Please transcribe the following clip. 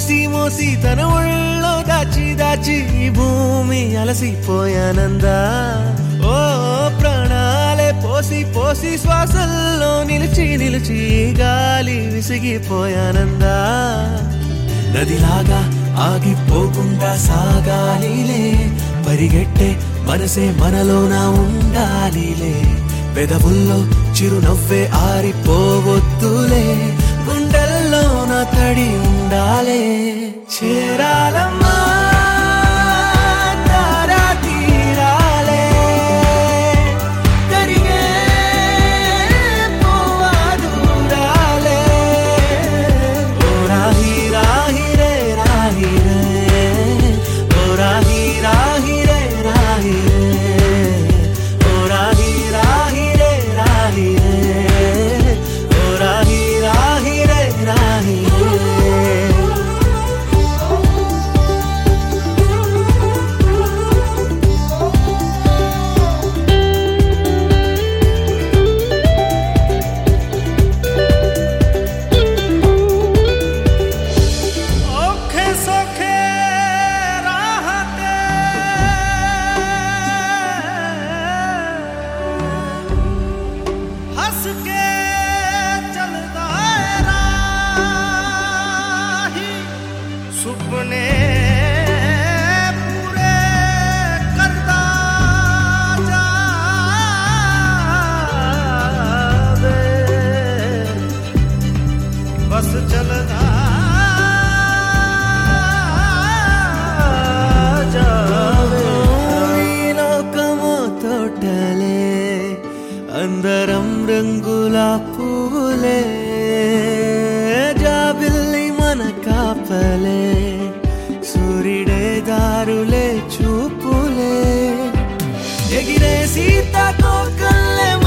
మోసి మోసి తన ఒళ్ళో దాచి దాచి ఈ భూమి అలసిపోయానందా ఓ ప్రాణాలే పోసి పోసి శ్వాసల్లో నిలిచి నిలిచి ఈ గాలి విసిగిపోయానందా నదిలాగా ఆగిపోకుండా సాగాలిలే పరిగెట్టే మనసే మనలోన ఉండాలిలే పెదవుల్లో చిరునవ్వే ఆరిపోవద్దులే గుండెల్లో నా తడి ఉండాలే చేరాలమ్మా తారా తీరాలే కరిగే పోవా దూరాలే ఓ రాహి రాహి రే రాహి రే ఓ రాహి రాహి రే రాహి రే ఓ రాహి రాహి రే రాహి రే ఓ రాహి రాహి రే రాహి రే ਔਖੇ ਸੋਖੇ ਰਾਹ ਤੇ ਹੱਸ ਕੇ ਚੱਲਦਾ ਏ ਰਾਹੀ ਸੁਪਨੇ ਪੂਰੇ ਕਰਦਾ ਜਾਵੇ ਬਸ ਚੱਲਦਾ జావే లోకము తోటలే అందరం రంగుల పువ్వులే జాబిల్లి మన కాపలే సూర్యుడే దారులే చూపులే ఎగిరే సీతాకోకల్లే